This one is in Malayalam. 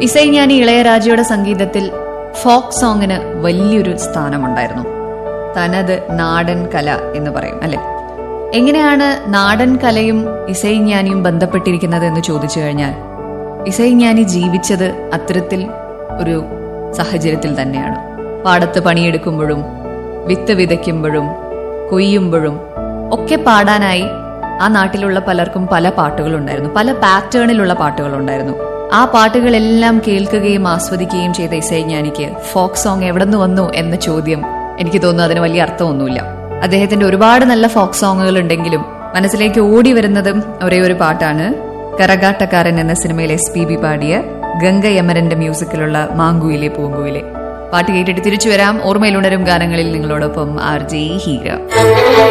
ഇസൈஞാനി ഇളയരാജയുടെ സംഗീതത്തിൽ ഫോക്ക് സോങ്ങിന് വലിയൊരു സ്ഥാനമുണ്ടായിരുന്നു തനത് നാടൻ കല എന്ന് പറയും അല്ലെ എങ്ങനെയാണ് നാടൻ കലയും ഇസൈஞാനിയും ബന്ധപ്പെട്ടിരിക്കുന്നത് എന്ന് ചോദിച്ചു കഴിഞ്ഞാൽ ഇസൈஞാനി ജീവിച്ചത് അത്തരത്തിൽ ഒരു സാഹചര്യത്തിൽ തന്നെയാണ് പാടത്ത് പണിയെടുക്കുമ്പോഴും വിത്ത് വിതയ്ക്കുമ്പോഴും കൊയ്യുമ്പോഴും ഒക്കെ പാടാനായി ആ നാട്ടിലുള്ള പലർക്കും പല പാട്ടുകളുണ്ടായിരുന്നു പല പാറ്റേണിലുള്ള പാട്ടുകളുണ്ടായിരുന്നു ആ പാട്ടുകളെല്ലാം കേൾക്കുകയും ആസ്വദിക്കുകയും ചെയ്ത ഇസൈஞാനിക്ക് ഫോക്ക് സോങ് എവിടെ നിന്ന് വന്നു എന്ന ചോദ്യം എനിക്ക് തോന്നുന്നു അതിന് വലിയ അർത്ഥമൊന്നുമില്ല അദ്ദേഹത്തിന്റെ ഒരുപാട് നല്ല ഫോക്ക് സോങ്ങുകൾ ഉണ്ടെങ്കിലും മനസ്സിലേക്ക് ഓടി വരുന്നതും ഒരേ ഒരു പാട്ടാണ് കരകാട്ടക്കാരൻ എന്ന സിനിമയിൽ എസ് പി ബി പാടിയ ഗംഗ യമരന്റെ മ്യൂസിക്കിലുള്ള മാങ്കുയിലെ പൂങ്കുയിലെ പാട്ട് കേട്ടിട്ട് തിരിച്ചു വരാം ഓർമ്മയിലുണരും ഗാനങ്ങളിൽ നിങ്ങളോടൊപ്പം ആർ ജെ ഹീര